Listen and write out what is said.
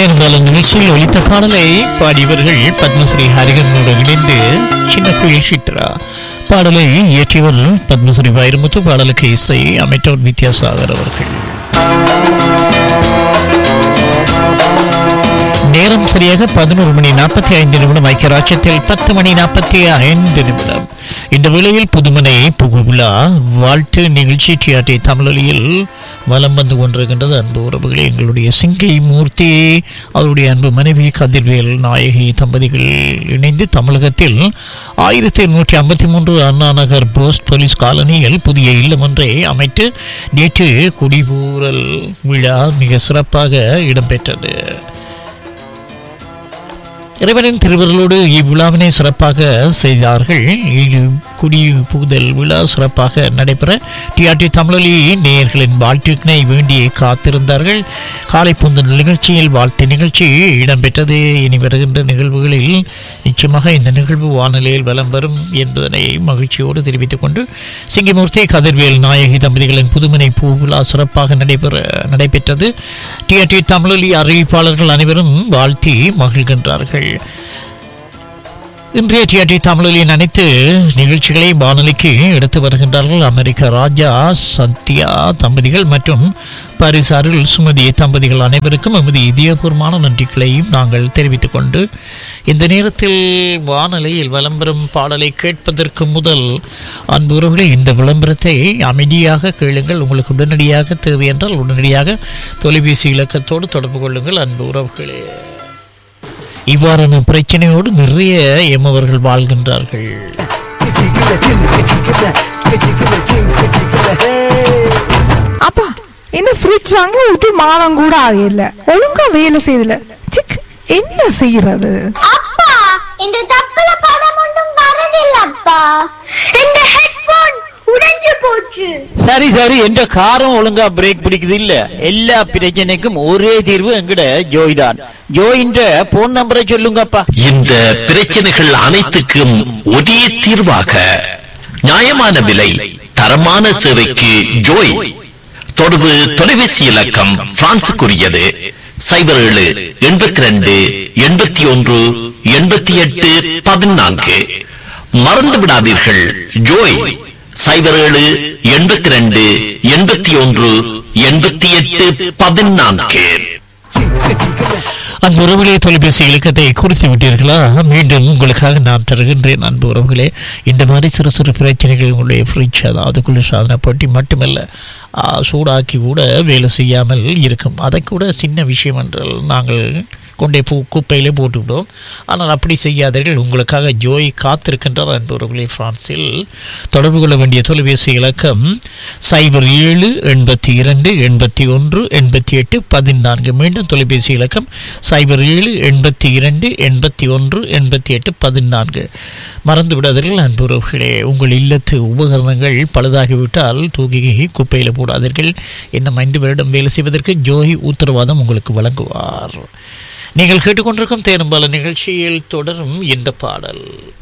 தேர்தல் நிகழ்ச்சியில் ஒலித்த பாடலை பாடியவர்கள் பத்மஸ்ரீ ஹரிகரனோடு இணைந்து சின்ன குயில் சித்ரா பாடலை இயற்றியவர் பத்மஸ்ரீ வைரமுத்து பாடலுக்கு இசை அமைத்தவர் வித்யாசாகர் அவர்கள் நேரம் சரியாக பதினோரு மணி நாற்பத்தி ஐந்து நிமிடம் ஐக்கியராட்சத்தில் பத்து மணி நாற்பத்தி ஐந்து நிமிடம் இந்த வேளையில் புதுமனை புகுவிழா வாழ்த்து நிகழ்ச்சி டிஆர்டி தமிழொலியில் வலம் வந்து கொண்டிருக்கின்றது அன்பு உறவுகளே எங்களுடைய சிங்கை மூர்த்தி அவருடைய அன்பு மனைவி கதிர்வேல் நாயகி தம்பதிகள் இணைந்து தமிழகத்தில் ஆயிரத்தி எண்ணூற்றி ஐம்பத்தி மூன்று அண்ணா நகர் போஸ்ட் போலீஸ் காலனியில் புதிய இல்லம் ஒன்றை அமைத்து நேற்று குடிபூரல் விழா மிக சிறப்பாக இடம்பெற்றது இறைவனின் திருவருளோடு இவ்விழாவினை சிறப்பாக செய்தார்கள் இ- குடி புகுதல் விழா சிறப்பாக நடைபெற டிஆர்டி தமிழொலி நேயர்களின் வாழ்த்தினை வேண்டி காத்திருந்தார்கள் காலை புந்த நிகழ்ச்சியில் வாழ்த்து நிகழ்ச்சி இடம்பெற்றது இனி வருகின்ற நிகழ்வுகளில் நிச்சயமாக இந்த நிகழ்வு வானிலையில் வலம் வரும் என்பதனை மகிழ்ச்சியோடு தெரிவித்துக் கொண்டு சிங்கமூர்த்தி கதிர்வேல் நாயகி தம்பதிகளின் புதுமனை பூ விழா சிறப்பாக நடைபெற நடைபெற்றது டிஆர்டி தமிழொலி அறிவிப்பாளர்கள் அனைவரும் வாழ்த்தி மகிழ்கின்றார்கள் இன்றைய டிஆர்டி தமிழொலியின் அனைத்து நிகழ்ச்சிகளை வானொலிக்கு எடுத்து வருகின்றார்கள் அமெரிக்க ராஜா சத்யா தம்பதிகள் மற்றும் பரிசாரில் சுமதி தம்பதிகள் அனைவருக்கும் எமது இதயபூர்வமான நன்றிகளையும் நாங்கள் தெரிவித்துக் கொண்டு இந்த நேரத்தில் வானொலியில் விளம்பரம் பாடலை கேட்பதற்கு முதல் அன்பு உறவுகளே இந்த விளம்பரத்தை அமைதியாக கேளுங்கள் உங்களுக்கு உடனடியாக தேவை என்றால் உடனடியாக தொலைபேசி இலக்கத்தோடு தொடர்பு கொள்ளுங்கள் அன்பு உறவுகளே இவ்வாறான பிரச்சனையோடு நிறைய எம்மவர்கள் வாழ்கின்றார்கள் Pichikila chill, pichikila, pichikila chill, pichikila hey. அப்பா என்ன ஃப்ரிட்ஜ் வாங்கி விட்டு மாதம் கூட ஆகல ஒழுங்கா வேலை செய்யல சிக் என்ன செய்யறது அப்பா இந்த தப்புல படம் ஒன்றும் வரதில்லப்பா இந்த ஹெட்போன் உடைஞ்சு போச்சு சரி சரி என்ற காரம் ஒழுங்கா பிரேக் பிடிக்குது இல்ல எல்லா பிரச்சனைக்கும் ஒரே தீர்வு எங்கட ஜோய் தான் ஜோயின்ற போன் நம்பரை சொல்லுங்கப்பா இந்த பிரச்சனைகள் அனைத்துக்கும் ஒரே தீர்வாக நியாயமான விலை தரமான சேவைக்கு ஜோய் தொடர்பு தொலைபேசி இலக்கம் பிரான்சுக்குரியது சைபர் ஏழு எண்பத்தி ரெண்டு எண்பத்தி ஒன்று எண்பத்தி எட்டு பதினான்கு மறந்து விடாதீர்கள் ஜோய் சைபர் ஏழு எண்பத்தி ரெண்டு எண்பத்தி ஒன்று எண்பத்தி எட்டு பதினான்கு Chicka chicka அந்த உறவுகளே தொலைபேசி இலக்கத்தை குறித்து விட்டீர்களா மீண்டும் உங்களுக்காக நான் தருகின்றேன் அன்பு உறவுகளே இந்த மாதிரி சிறு சிறு பிரச்சனைகள் உங்களுடைய ஃப்ரிட்ஜ் அதாவது குளிர்சாதன பெட்டி மட்டுமல்ல ஆ, சூடாக்கி கூட வேலை செய்யாமல் இருக்கும் அதை கூட சின்ன விஷயம் என்றால் நாங்கள் கொண்டே பூ குப்பையிலே போட்டுவிடுவோம் ஆனால் அப்படி செய்யாதீர்கள் உங்களுக்காக ஜோய் காத்திருக்கின்றார் அன்பு உறவுகளே பிரான்சில் தொடர்பு கொள்ள வேண்டிய தொலைபேசி இலக்கம் சைபர் ஏழு எண்பத்தி இரண்டு எண்பத்தி ஒன்று எண்பத்தி எட்டு பதினான்கு மீண்டும் தொலைபேசி இலக்கம் சைபர் ஏழு எண்பத்தி இரண்டு எண்பத்தி ஒன்று எண்பத்தி எட்டு பதினான்கு மறந்து விடாதீர்கள் அன்புறவுகளே உங்கள் இல்லத்து உபகரணங்கள் பழுதாகிவிட்டால் தூக்கி குப்பையில் போடாதீர்கள் இன்னும் ஐந்து வருடம் வேலை செய்வதற்கு ஜோய் உத்தரவாதம் உங்களுக்கு வழங்குவார் நீங்கள் கேட்டுக்கொண்டிருக்கும் தேனும்பால நிகழ்ச்சியில் தொடரும் இந்த பாடல்